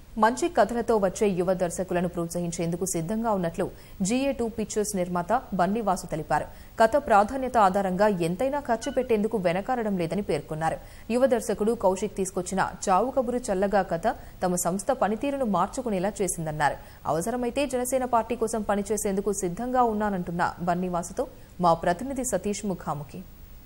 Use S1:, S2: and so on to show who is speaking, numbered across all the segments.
S1: మంచి కథలతో వచ్చే యువ దర్శకులను ప్రోత్సహించేందుకు సిద్దంగా ఉన్నట్లు జీఏ టూ పిక్చర్స్ నిర్మాత బన్నీవాసు తెలిపారు కథ ప్రాధాన్యత ఆధారంగా ఎంతైనా ఖర్చు పెట్టేందుకు వెనకాడడం లేదని పేర్కొన్నారు యువ దర్శకుడు కౌశిక్ తీసుకొచ్చిన చావు కబురు చల్లగా కథ తమ సంస్థ పనితీరును మార్చుకునేలా చేసిందన్నారు అవసరమైతే జనసేన పార్టీ కోసం పనిచేసేందుకు సిద్దంగా ఉన్నానంటున్న బన్నీవాసుతో మా ప్రతినిధి సతీష్ ముఖాముఖి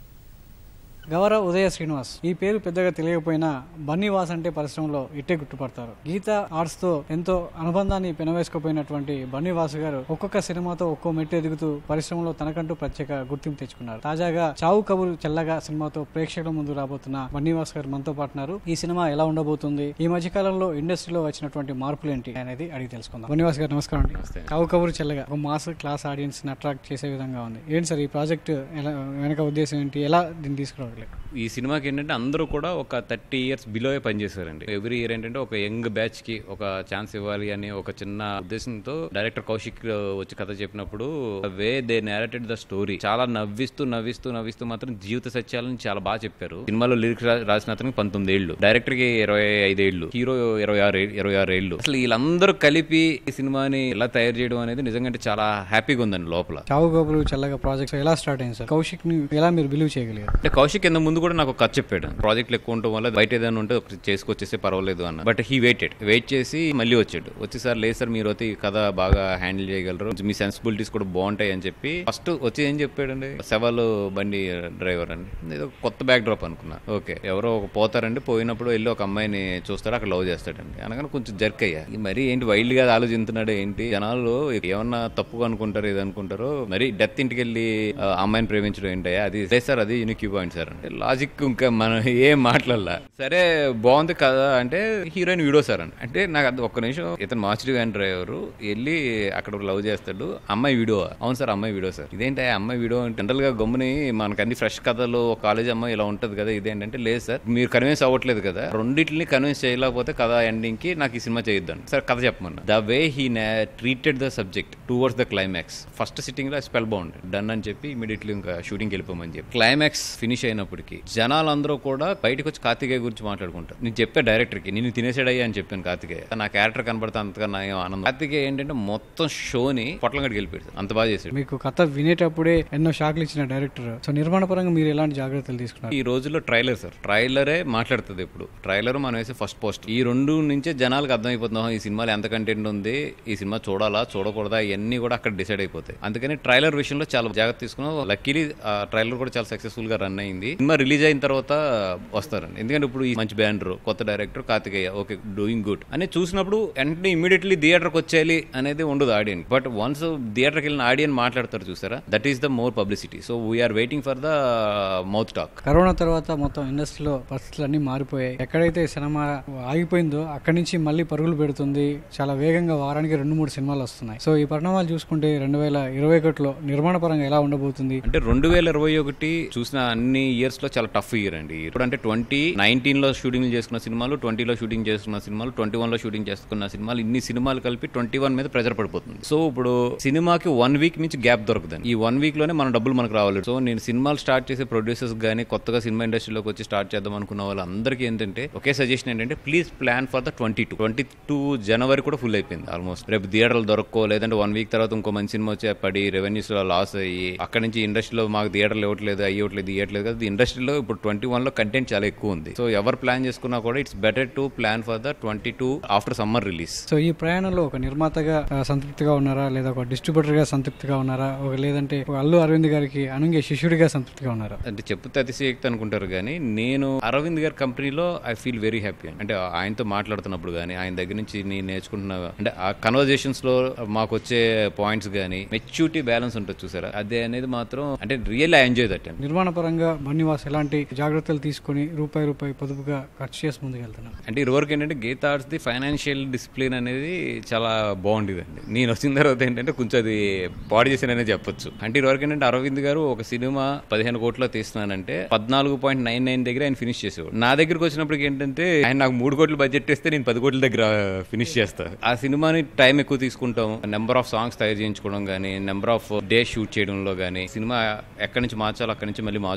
S2: గౌరవ్ ఉదయ శ్రీనివాస్ ఈ పేరు పెద్దగా తెలియకపోయినా బన్నీవాస్ అంటే పరిశ్రమలో ఇట్టే గుర్తుపడతారు గీత ఆర్ట్స్ తో ఎంతో అనుబంధాన్ని పెనవేసుకుపోయినటువంటి బన్నీవాస్ గారు ఒక్కొక్క సినిమాతో ఒక్కో మెట్టు ఎదుగుతూ పరిశ్రమలో తనకంటూ ప్రత్యేక గుర్తింపు తెచ్చుకున్నారు తాజాగా చావు కబురు చల్లగా సినిమాతో ప్రేక్షకుల ముందు రాబోతున్న బన్నీవాస్ గారు మనతో పాటున్నారు ఈ సినిమా ఎలా ఉండబోతుంది ఈ మధ్య కాలంలో ఇండస్ట్రీలో వచ్చినటువంటి మార్పులు ఏంటి అనేది అడిగి తెలుసుకుందాం బన్నీవాస్ గారు నమస్కారం అండి చావు కబురు చల్లగా ఒక మాస్ క్లాస్ ఆడియన్స్ ని అట్రాక్ట్ చేసే విధంగా ఉంది ఏంటి సార్ ఈ ప్రాజెక్ట్ ఎలా వెనక ఉద్దేశం ఏంటి ఎలా దీన్ని తీసుకురావాలి
S3: ఈ సినిమాకి ఏంటంటే అందరూ కూడా ఒక థర్టీ ఇయర్స్ బిలోయే పనిచేశారండి ఎవ్రీ ఇయర్ ఏంటంటే ఒక యంగ్ బ్యాచ్ కి ఒక ఛాన్స్ ఇవ్వాలి అని ఒక చిన్న ఉద్దేశంతో డైరెక్టర్ కౌశిక్ వచ్చి కథ చెప్పినప్పుడు way they narrated the story చాలా నవ్విస్తూ నవ్విస్తూ నవ్విస్తూ మాత్రం జీవిత సత్యాలను చాలా బాగా చెప్పారు సినిమాలో లిరిక్స్ రాసిన అతనికి పంతొమ్మిది ఏళ్ళు డైరెక్టర్ కి ఇరవై ఐదేళ్లు హీరో ఇరవై ఆరు ఏ- ఇరవై ఆరు ఏళ్ళు అసలు వీళ్ళందరూ కలిపి ఈ సినిమాని ఎలా తయారు చేయడం అనేది నిజంగా అంటే చాలా హ్యాపీగా ఉందండి లోపల
S2: చావు కబురు చల్లగా ప్రాజెక్ట్ ఎలా స్టార్ట్ అయింది సార్ కౌశిక్ ని ఎలా మీరు బిలీవ్ చేయగలిగారు
S3: అంటే కౌశిక్ కింద ముందు కూడా నాకు ఒక కథ చెప్పాడు ప్రాజెక్టులు ఎక్కువ ఉండటం వల్ల బయట ఏదైనా ఉంటే ఒకటి చేసుకొచ్చేస్తే పర్వాలేదు అన్న బట్ హీ వెయిటెడ్ వెయిట్ చేసి మళ్ళీ వచ్చాడు వచ్చి సార్ లేదు సార్ మీరు అయితే ఈ కథ బాగా హ్యాండిల్ చేయగలరు మీ సెన్సిబిలిటీస్ కూడా బాగుంటాయి అని చెప్పి ఫస్ట్ వచ్చి ఏం చెప్పాడండి సెవలు బండి డ్రైవర్ అండి ఏదో కొత్త బ్యాక్ డ్రాప్ అనుకున్నా ఓకే ఎవరో ఒక పోతారండి పోయినప్పుడు వెళ్ళి ఒక అమ్మాయిని చూస్తాడు అక్కడ లవ్ చేస్తాడండి అనగానే కొంచెం జర్క్ అయ్యా ఈ మరి ఏంటి వైల్డ్ గా ఆలోచిస్తున్నాడు ఏంటి జనాలు ఏమన్నా తప్పుగా అనుకుంటారు ఇది అనుకుంటారు మరి డెత్ ఇంటికి వెళ్ళి ఆ అమ్మాయిని ప్రేమించడం ఏంటయ్యా అది లేదు సార్ అది యూనిక్ పాయింట్ సార్ అంటే లాజిక్ ఇంకా మనం ఏం మాట్లాడలా సరే బాగుంది కదా అంటే హీరోయిన్ వీడియో సార్ అని అంటే నాకు అది ఒక్క నిమిషం ఇతను మాస్టర్ వ్యాన్ డ్రైవర్ వెళ్ళి అక్కడ లవ్ చేస్తాడు అమ్మాయి వీడియో అవును సార్ అమ్మాయి వీడియో సార్ ఇదేంటి ఆ అమ్మాయి వీడియో జనరల్ గా గమ్ముని మనకు అన్ని ఫ్రెష్ కథలు ఒక కాలేజ్ అమ్మాయి ఇలా ఉంటది కదా ఇదేంటంటే లేదు సార్ మీరు కన్విన్స్ అవ్వట్లేదు కదా రెండింటిని కన్విన్స్ చేయలేకపోతే కథ ఎండింగ్ కి నాకు ఈ సినిమా చేయొద్దండి సార్ కథ చెప్పమన్నా the way he treated the subject towards the climax first sitting లో స్పెల్ బాగుంది డన్ అని చెప్పి ఇమీడియట్లీ ఇంకా షూటింగ్ వెళ్ళిపోమని చెప్పి క్లైమాక్స్ ఫినిష్ అయినప్పటికీ జనాలందరూ కూడా బయటకు వచ్చి కార్తికేయ గురించి మాట్లాడుకుంటారు నేను చెప్పా డైరెక్టర్ కి నేను తినేసాడయ్యా అని చెప్పాను కార్తికేయ నా క్యారెక్టర్ కనబడితే అంతగా నా ఏం ఆనందం కార్తికేయ ఏంటంటే మొత్తం షోని పొట్లంగడికి వెళ్ళిపోయాడు అంత బాగా చేశాడు
S2: మీకు కథ వినేటప్పుడే ఎన్నో షాక్లు ఇచ్చిన డైరెక్టర్ సో నిర్మాణ పరంగా మీరు ఎలాంటి జాగ్రత్తలు తీసుకున్నారు
S3: ఈ రోజుల్లో ట్రైలర్ సార్ ట్రైలరే మాట్లాడుతుంది ఇప్పుడు ట్రైలర్ మనం వేసే ఫస్ట్ పోస్ట్ ఈ రెండు నుంచే జనాలకు అర్థమైపోతుంది "ఓహో, ఈ సినిమాలో ఎంత కంటెంట్ ఉంది ఈ సినిమా చూడాలా చూడకూడదా ఇవన్నీ కూడా అక్కడ డిసైడ్ అయిపోతాయి అందుకని ట్రైలర్ విషయంలో చాలా జాగ్రత్త తీసుకున్నాం లక్కీలీ ఆ ట్రైలర్ కూడా చాలా సక్సెస్ఫుల్ గా రన్ అయింది సినిమా రిలీజ్ అయిన తర్వాత వస్తారండి ఎందుకంటే ఇప్పుడు ఈ మంచి బ్యానర్ కొత్త director Karthikeya okay doing good అని చూసినప్పుడు వెంటనే ఇమీడియట్లీ థియేటర్కి వచ్చేయాలి అనేది ఉండదు ఆడియన్ బట్ వన్స్ థియేటర్కి వెళ్ళిన ఆడియన్ మాట్లాడతారు చూసారా that is the more publicity so we are waiting for the mouth talk
S2: corona తర్వాత మొత్తం ఇండస్ట్రీలో పరిస్థితులు అన్ని మారిపోయాయి ఎక్కడైతే సినిమా ఆగిపోయిందో అక్కడి నుంచి మళ్ళీ పరుగులు పెడుతుంది చాలా వేగంగా వారానికి రెండు మూడు సినిమాలు వస్తున్నాయి సో ఈ పరిణామాలు చూసుకుంటే రెండు వేల ఇరవై ఒకటిలో నిర్మాణ పరంగా ఎలా ఉండబోతుంది
S3: అంటే రెండు వేల ఇరవై ఒకటి చూసిన అన్ని ఇయర్స్ లో చాలా టఫ్ ఇయర్ అండి ఇప్పుడు అంటే ట్వంటీ నైన్టీన్ లో షూటింగ్ చేసుకున్న సినిమాలు ట్వంటీలో షూటింగ్ చేసుకున్న సినిమాలు ట్వంటీ వన్ లో షూటింగ్ చేసుకున్న సినిమాలు ఇన్ని సినిమాలు కలిపి ట్వంటీ వన్ మీద ప్రెజర్ పడిపోతుంది సో ఇప్పుడు సినిమాకి వన్ వీక్ నుంచి గ్యాప్ దొరకదండి ఈ వన్ వీక్ లోనే మన డబ్బులు మనకు రావాలి సో నేను సినిమాలు స్టార్ట్ చేసే ప్రొడ్యూసర్స్ కానీ కొత్తగా సినిమా ఇండస్ట్రీలోకి వచ్చి స్టార్ట్ చేద్దాం అనుకున్న వాళ్ళందరికీ ఏంటంటే ఒకే సజెషన్ ఏంటంటే please plan for the twenty two twenty two జనవరి కూడా ఫుల్ అయిపోయింది ఆల్మోస్ట్ రేపు థియేటర్లు దొరక్కో లేదంటే వన్ వీక్ తర్వాత ఇంకో మంచి సినిమా వచ్చి పడి రెవెన్యూస్ లో లాస్ అయ్యి అక్కడ నుంచి ఇండస్ట్రీలో మాకు థియేటర్లు ఇవ్వట్లేదు అయ్యట్లేదు ఇవ్వట్లేదు కదా ఇండస్ట్రీలో ఇప్పుడు ట్వంటీ వన్ లో కంటెంట్ చాలా ఎక్కువ ఉంది సో ఎవరు ప్లాన్ చేసుకున్నా కూడా it's better to plan for the twenty two after summer release
S2: so ఈ ప్రయాణంలో ఒక నిర్మాతగా ఆ, సంతృప్తిగా ఉన్నారా లేదా ఒక డిస్ట్రిబ్యూటర్ గా సంతృప్తిగా ఉన్నారా ఒక లేదంటే ఒక అల్లు అరవింద్ గారికి అనుంగే శిష్యుడిగా సంతృప్తిగా ఉన్నారా
S3: అంటే చెప్తే అతిశయక్తి అనుకుంటారు కానీ నేను అరవింద్ గారి కంపెనీలో ఐ ఫీల్ వెరీ హ్యాపీ అంటే ఆయనతో మాట్లాడుతున్నప్పుడు కానీ ఆయన దగ్గర నుంచి నేను నేర్చుకుంటున్న అంటే ఆ కన్వర్జేషన్స్ లో మాకు వచ్చే పాయింట్స్ కానీ మెచ్యూరిటీ బ్యాలెన్స్ ఉంటుంది చూసారా అదే అనేది మాత్రం అంటే రియల్ ఐ ఎంజాయ్ దట్ అండి
S2: నిర్మాణ పరంగా బన్నివాస్ ఎలాంటి జాగ్రత్తలు తీసుకొని రూపాయి రూపాయి పొదుపుగా ఖర్చు చేసి ముందుకెళ్తున్నారు
S3: అంటే ఇరువరకు ఏంటంటే Geetha Arts the financial discipline అనేది చాలా బాగుండేదండి నేను వచ్చిన తర్వాత ఏంటంటే కొంచెం అది పాడు చేసాననే చెప్పొచ్చు అంటే ఇరువరకు ఏంటంటే అరవింద్ గారు ఒక సినిమా పదిహేను కోట్లో తీస్తున్నానంటే పద్నాలుగు పాయింట్ నైన్ నైన్ దగ్గర ఆయన ఫినిష్ చేసేవాడు నా దగ్గరికి వచ్చినప్పటికి ఏంటంటే ఆయన నాకు మూడు కోట్ల బడ్జెట్ ఇస్తే నేను పది కోట్ల దగ్గర ఫినిష్ చేస్తాను ఆ సినిమాని టైం ఎక్కువ తీసుకుంటాం నెంబర్ ఆఫ్ సాంగ్స్ తయారు చేయించుకోవడం కానీ నెంబర్ ఆఫ్ డే షూట్ చేయడంలో కానీ సినిమా ఎక్కడి నుంచి మార్చాలో అక్కడి నుంచి మళ్ళీ మార్చుకుంటూ వెళ్తాం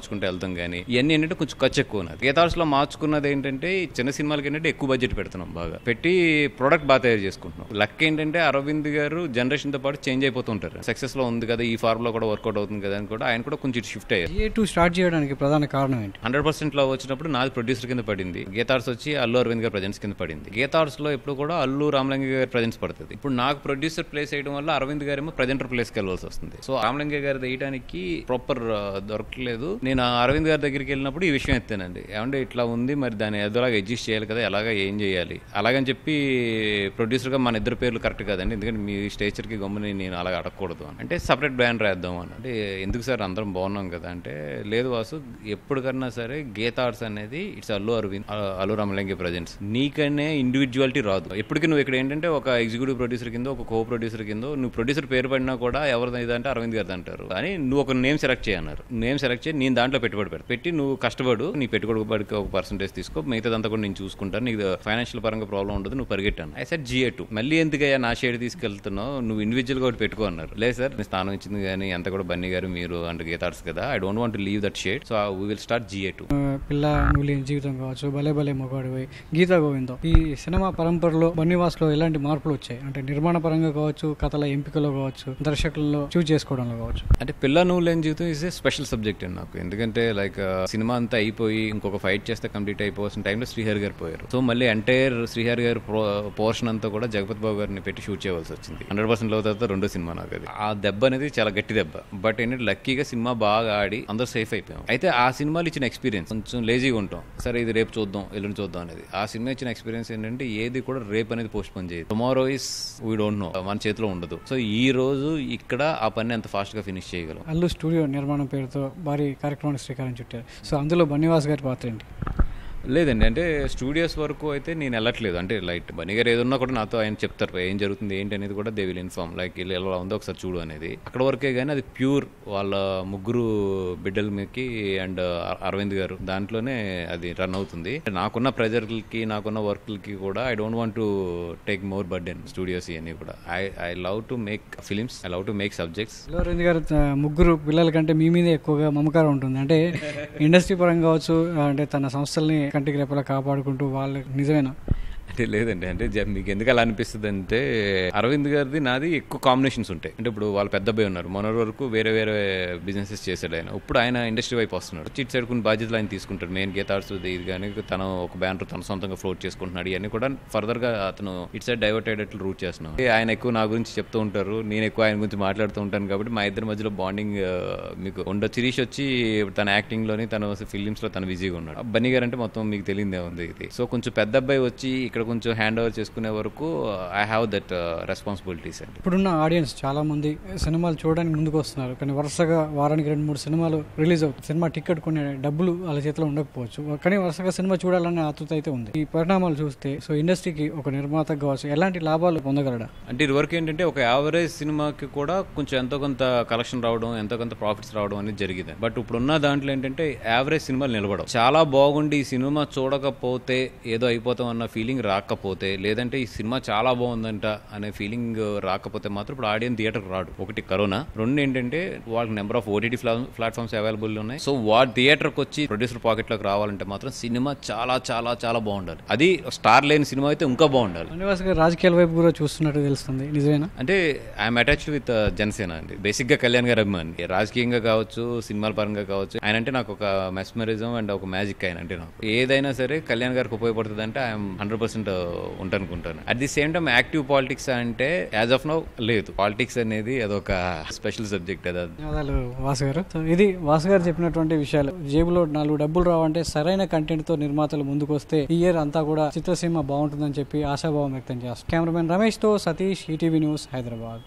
S3: మార్చడం కానీ ఇవన్నీ ఏంటంటే కొంచెం ఖర్చు ఎక్కువ ఉన్నది గీతార్స్ లో మార్చుకున్నది ఏంటంటే ఈ చిన్న సినిమాలకి ఏంటంటే ఎక్కువ బడ్జెట్ పెడుతున్నాం బాగా పెట్టి ప్రొడక్ట్ బాగా తయారు చేసుకుంటున్నాం లక్ ఏంటంటే అరవింద్ గారు జనరేషన్ తో పాటు చేంజ్ అయిపోతూ ఉంటారు సక్సెస్ లో ఉంది కదా ఈ ఫార్ములా కూడా వర్కౌట్ అవుతుంది కదా అని కూడా ఆయన కూడా కొంచెం షిఫ్ట్ అయ్యారు
S2: ఏ టూ స్టార్ట్ చేయడానికి ప్రధాన కారణం ఏంటి
S3: హండ్రెడ్ పర్సెంట్ లో వచ్చినప్పుడు నాది ప్రొడ్యూసర్ కింద పడింది గీతార్స్ వచ్చి అల్లు అరవింద్ గారి ప్రజెన్స్ కింద పడింది గీతార్స్ లో ఎప్పుడు కూడా అల్లు రామలింగ గారి ప్రజెన్స్ పడుతుంది ఇప్పుడు నాకు ప్రొడ్యూసర్ ప్లేస్ చేయడం వల్ల అరవింద్ గారేమో ప్రజెంటర్ ప్లేస్ కి వెళ్ళాల్సి వస్తుంది సో రామలింగ గారి వేయడానికి ప్రాపర్ దొరకలేదు నేను ఆ అరవింద్ గారి దగ్గరికి వెళ్ళినప్పుడు ఈ విషయం ఎత్తానండి ఏమంటే ఇట్లా ఉంది మరి దాన్ని ఎదులాగా అడ్జస్ట్ చేయాలి కదా ఎలాగా ఏం చేయాలి అలాగని చెప్పి ప్రొడ్యూసర్ గా మన ఇద్దరు పేర్లు కరెక్ట్ కాదండి ఎందుకంటే మీ స్టేచర్ కి గమ్ముని నేను అలాగ అడగకూడదు అని అంటే సపరేట్ బ్రాండ్ రాద్దాం అని అంటే ఎందుకు సార్ అందరం బాగున్నాం కదా అంటే లేదు వాసు ఎప్పటికన్నా సరే గీత ఆర్ట్స్ అనేది ఇట్స్ అల్లు అరవింద్ అ- అల్లు రామలింగి ప్రజెంట్స్ నీకనే ఇండివిజువాలిటీ రాదు ఎప్పటికీ నువ్వు ఇక్కడ ఏంటంటే ఒక ఎగ్జిక్యూటివ్ ప్రొడ్యూసర్ కింద ఒక కో ప్రొడ్యూసర్ కింద నువ్వు ప్రొడ్యూసర్ పేరు పడినా కూడా ఎవరిది ఇదంటే అరవింద్ గారిది అంటారు అని నువ్వు ఒక నేమ్ సెలెక్ట్ చేయన్నారు నేమ్ సెలెక్ట్ చేయి నేను దాంట్లో పెట్టుబడి పెడతా పెట్టి నువ్వు కష్టపడు నీ పెట్టుబడికి ఒక పర్సంటేజ్ తీసుకో మిగతాదంతా కూడా నేను చూసుకుంటాను నీకు ఫైనాన్షియల్ పరంగా ప్రాబ్లం ఉండదు నువ్వు పరిగెట్టాను ఐ సెట్ జిఏ టూ మళ్ళీ ఎందుకయ్యా నా షేడ్ తీసుకెళ్తున్నావు నువ్వు ఇండివిజువల్ గా ఒకటి పెట్టుకో అన్నారు లేదు సార్ నేను స్థానం ఇచ్చింది కానీ అంత కూడా బన్నీ గారు మీరు అంటే గీతార్స్ కదా I don't want leave that shade so we will start GA two
S2: ఆ, పిల్ల నువ్వు లేని జీవితం కావచ్చు భలే భలే మొగాడివై గీతా గోవిందం ఈ సినిమా పరంపరలో బన్నీవాస్లో ఎలాంటి మార్పులు వచ్చాయి అంటే నిర్మాణ పరంగా కావచ్చు కథల ఎంపికలో కావచ్చు దర్శకులలో చూజ్ చేసుకోవడంలో కావచ్చు
S3: అంటే పిల్ల నువ్వు లేని జీవితం ఇస్ ఏ స్పెషల్ సబ్జెక్ట్ అండి నాకు ఎందుకంటే లైక్ సినిమా అంతా అయిపోయి ఇంకొక ఫైట్ చేస్తే కంప్లీట్ అయిపోవాల్సిన టైంలో శ్రీహరి గారు పోయారు సో మళ్ళీ ఎంటైర్ శ్రీహరి గారి పోర్షన్ అంతా కూడా జగపతి బాబు గారిని పెట్టి షూట్ చేయవలసి వచ్చింది హండ్రెడ్ పర్సెంట్ లో తర్వాత రెండో సినిమా నాకు అది ఆ దెబ్బ అనేది చాలా గట్టి దెబ్బ బట్ ఏంటంటే లక్కీగా సినిమా బాగా ఆడి అందరూ సేఫ్ అయిపోయాం అయితే ఆ సినిమాలు ఇచ్చిన ఎక్స్పీరియన్స్ కొంచెం లేజీగా ఉంటాం సరే ఇది రేపు చూద్దాం ఎల్లుండి చూద్దాం అనేది ఆ సినిమా ఇచ్చిన ఎక్స్పీరియన్స్ ఏంటంటే ఏది కూడా రేపు అనేది పోస్ట్ పోన్ చేయదు tomorrow is we don't know మన చేతిలో ఉండదు సో ఈ రోజు ఇక్కడ ఆ పని ఎంత ఫాస్ట్ గా ఫినిష్ చేయగలం
S2: అల్లు స్టూడియో నిర్మాణం పేరుతో భారీ కార్యక్రమానికి శ్రీకారం చుట్టారు సో అందులో బన్నీవాస్ గారి పాత్ర ఏంటి
S3: లేదండి అంటే స్టూడియోస్ వరకు అయితే నేను వెళ్ళట్లేదు అంటే లైట్ బనీ గారు ఏదన్నా కూడా నాతో ఆయన చెప్తారు ఏం జరుగుతుంది ఏంటి అనేది కూడా దే విల్ ఇన్ఫార్మ్ లైక్ ఇలా ఎలా ఉందో ఒకసారి చూడు అనేది అక్కడ వరకే కానీ అది ప్యూర్ వాళ్ళ ముగ్గురు బిడ్డల మీదకి అండ్ అరవింద్ గారు దాంట్లోనే అది రన్ అవుతుంది నాకున్న ప్రెజర్లకి నాకున్న వర్క్లకి కూడా I don't want to take more burden studios ఇవన్నీ కూడా I I love to make films I love to make subjects
S2: Allu Aravind గారు ఆ, ముగ్గురు పిల్లల కంటే మీ మీదే ఎక్కువగా మమకారం ఉంటుంది అంటే ఇండస్ట్రీ పరంగా కావచ్చు అంటే తన సంస్థల్ని కంటికి రేపలా కాపాడుకుంటూ వాళ్ళకి నిజమేనా
S3: అంటే లేదండి అంటే జ- మీకు ఎందుకు అలా అనిపిస్తుంది అంటే అరవింద్ గారిది నాది ఎక్కువ కాంబినేషన్స్ ఉంటాయి అంటే ఇప్పుడు వాళ్ళ పెద్ద అబ్బాయి ఉన్నారు మొన్నటి వరకు వేరే వేరే బిజినెసెస్ చేశాడు ఆయన ఇప్పుడు ఆయన ఇండస్ట్రీ వైపు వస్తున్నాడు చిట్ సైడ్ కొన్ని బాధ్యతలు ఆయన తీసుకుంటాడు మెయిన్ గీతార్స్ ఇది కానీ తను ఒక బ్యానర్ తన సొంతంగా ఫ్లోట్ చేసుకుంటున్నాడు ఇవన్నీ కూడా ఫర్దర్ గా అతను ఇట్ సైడ్ డైవర్ట్ అయ్యేటట్లు రూట్ చేస్తున్నాం ఆయన ఎక్కువ నా గురించి చెప్తూ ఉంటారు నేను ఎక్కువ ఆయన గురించి మాట్లాడుతూ ఉంటాను కాబట్టి మా ఇద్దరి మధ్యలో బాండింగ్ మీకు ఉండొచ్చు శిరీష్ వచ్చి తన యాక్టింగ్ లోని తన ఫిలిమ్స్ లో తను బిజీగా ఉన్నాడు బన్నీ గారు అంటే మొత్తం మీకు తెలియదే ఉంది ఇది సో కొంచెం పెద్ద అబ్బాయి వచ్చి ఇక్కడ కొంచెం హ్యాండ్ ఓవర్ చేసుకునే వరకు ఐ హ్యావ్ దట్ రెస్పాన్సిబిలిటీస్ అండి
S2: ఇప్పుడున్న ఆడియన్స్ చాలా మంది సినిమాలు చూడడానికి ముందుకు వస్తున్నారు కానీ వరుసగా వారానికి రెండు మూడు సినిమాలు రిలీజ్ అవుతుంది సినిమా టికెట్ కొనే డబ్బులు వాళ్ళ చేతిలో ఉండకపోవచ్చు కానీ వరుసగా సినిమా చూడాలనే ఆతృత అయితే ఉంది ఈ పరిణామాలు చూస్తే సో ఇండస్ట్రీకి ఒక నిర్మాత కావచ్చు ఎలాంటి లాభాలు పొందగలడా
S3: అంటే ఇది వరకు ఏంటంటే ఒక యావరేజ్ సినిమాకి కూడా కొంచెం ఎంతో కొంత కలెక్షన్ రావడం ఎంతో కొంత ప్రాఫిట్స్ రావడం అనేది జరిగింది బట్ ఇప్పుడున్న దాంట్లో ఏంటంటే యావరేజ్ సినిమాలు నిలబడవు చాలా బాగుండి ఈ సినిమా చూడకపోతే ఏదో అయిపోతాం అన్న ఫీలింగ్ రాకపోతే లేదంటే ఈ సినిమా చాలా బాగుందంట అనే ఫీలింగ్ రాకపోతే మాత్రం ఇప్పుడు ఆడియన్స్ థియేటర్ రాడు ఒకటి కరోనా రెండు ఏంటంటే వాళ్ళకి number of OTT platforms available ఉన్నాయి సో వాడు థియేటర్కి వచ్చి ప్రొడ్యూసర్ పాకెట్లోకి రావాలంటే మాత్రం సినిమా చాలా చాలా చాలా బాగుండాలి అది స్టార్ లేని సినిమా అయితే ఇంకా బాగుండాలి
S2: శ్రీనివాస్ గారు రాజకీయాల వైపు కూడా చూస్తున్నట్టు తెలుస్తుంది నిజమేనా
S3: అంటే ఐఎమ్ అటాచ్డ్ విత్ జనసేన అండి బేసిక్ గా కళ్యాణ్ గారు అభిమాని రాజకీయంగా కావచ్చు సినిమాల పరంగా కావచ్చు ఆయన అంటే నాకు ఒక మెస్మరిజం అండ్ ఒక మ్యాజిక్ ఆయన అంటే నాకు ఏదైనా సరే కళ్యాణ్ గారికి ఉపయోగపడుతుంది అంటే ఐఎమ్ హండ్రెడ్ పర్సెంట్ ఉంటానుకుంటాను at the same time active politics అంటే యాజ్ ఆఫ్ నౌ లేదు పాలిటిక్స్ అనేది అదొక స్పెషల్ సబ్జెక్ట్ అది
S2: ధన్యవాదాలు వాసు గారు సో ఇది వాసు గారు చెప్పినటువంటి విషయాలు జేబులో నాలుగు డబ్బులు రావంటే సరైన కంటెంట్ తో నిర్మాతలు ముందుకు వస్తే ఈ ఇయర్ అంతా కూడా చిత్రసీమ బాగుంటుందని చెప్పి ఆశాభావం వ్యక్తం చేస్తారు కెమెరామెన్ రమేష్ తో సతీష్ ఈటీవీ న్యూస్ హైదరాబాద్